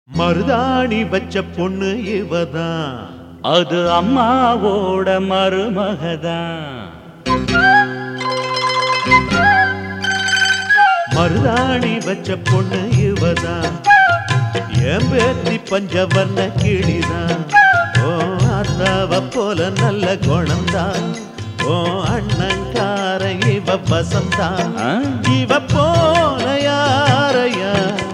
மருதாணி வச்ச பொண்ணு இவதான் அது அம்மாவோட மருமகதான் மருதாணி வச்ச பொண்ணு இவதான் என் பேத்தி பஞ்சவர்ண கிளிதான் ஓ அத்தாவ போல நல்ல குணம்தான் ஓ அண்ணங்கார இவ வசந்தான் ஆ? இவ போல யாரையா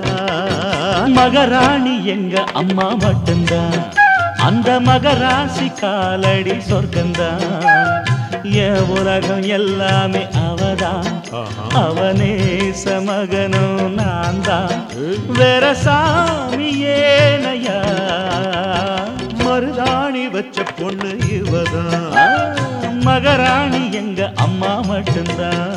மகராணி எங்க அம்மா மட்டும்தான் அந்த மகராசி காலடி சொர்க்கந்தான் என் உலகம் எல்லாமே அவதான் ஆஹா. அவனே சமகனும் நான் தான் வேற சாமி ஏனையா மருதாணி வச்ச பொண்ணு இவதான் ஆ, மகராணி எங்க அம்மா மட்டும்தான்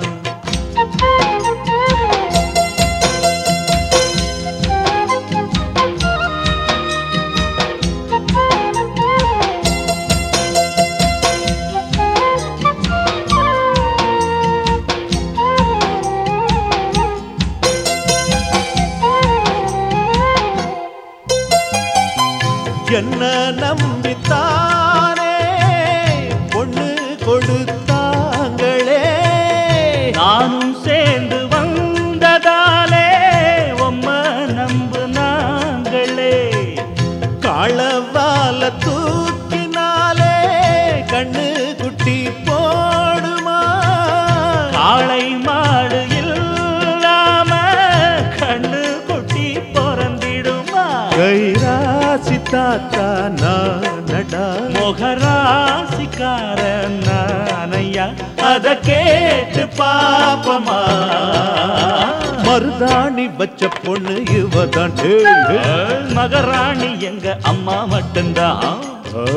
என்ன நம்பித்தானே பொண்ணு கொடுத்தாங்களே நானும் சேர்ந்து வந்ததாலே உம்ம நம்பு நாங்களே களவால தூக்கினாலே கண்ணு குட்டி போடுமா காளை மாடு இல்லாம கண்ணு குட்டி பிறந்திடுமா கைராசி தாத்தா நானடா முகராசிக்கார நானையா அத கேட்டு பாப்பமா மருதாணி வச்ச பொண்ணு இவதான் டே, டே. மகராணி எங்க அம்மா மட்டும்தான் ஆ?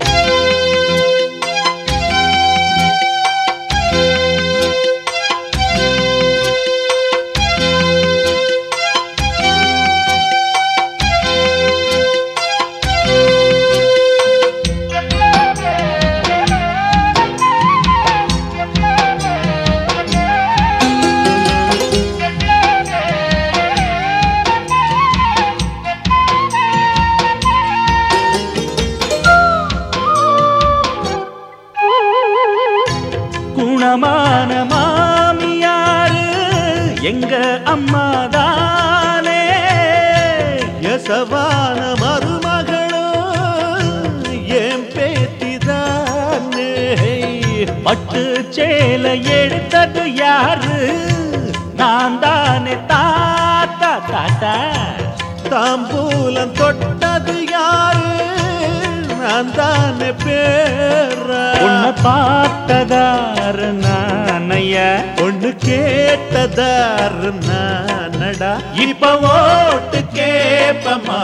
குணமான மாமியாரு எங்க அம்மா தானே யசவான மருமகளும் என் பேத்திதானே பட்டு சேலை எடுத்தது யாரு நான் தானே தாத்தா தாத்தா தாம்பூலம் தொட்டது யாரு நான் தானே பேர உன்னை பார்த்ததாரு நானையா பொண்ணு கேட்டதாரு நானடா இப்ப ஓட்டு கேப்பமா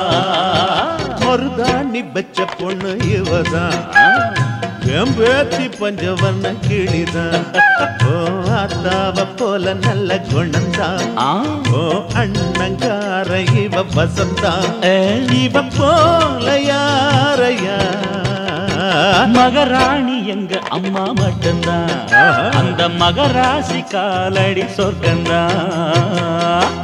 மருதாணி வச்ச பொண்ணு இவதான் என் பேத்தி பஞ்சவர்ண கிளிதான் ஓ அத்தாவ போல நல்ல குணம்தான் ஆ ஓ அண்ணங்கார இவ வசந்தான் ஏ, இவ போல யாரையா மகராணி எங்க அம்மா மட்டும்தான் ஆஹா. அந்த மகராசி காலடி சொர்க்கந்தான்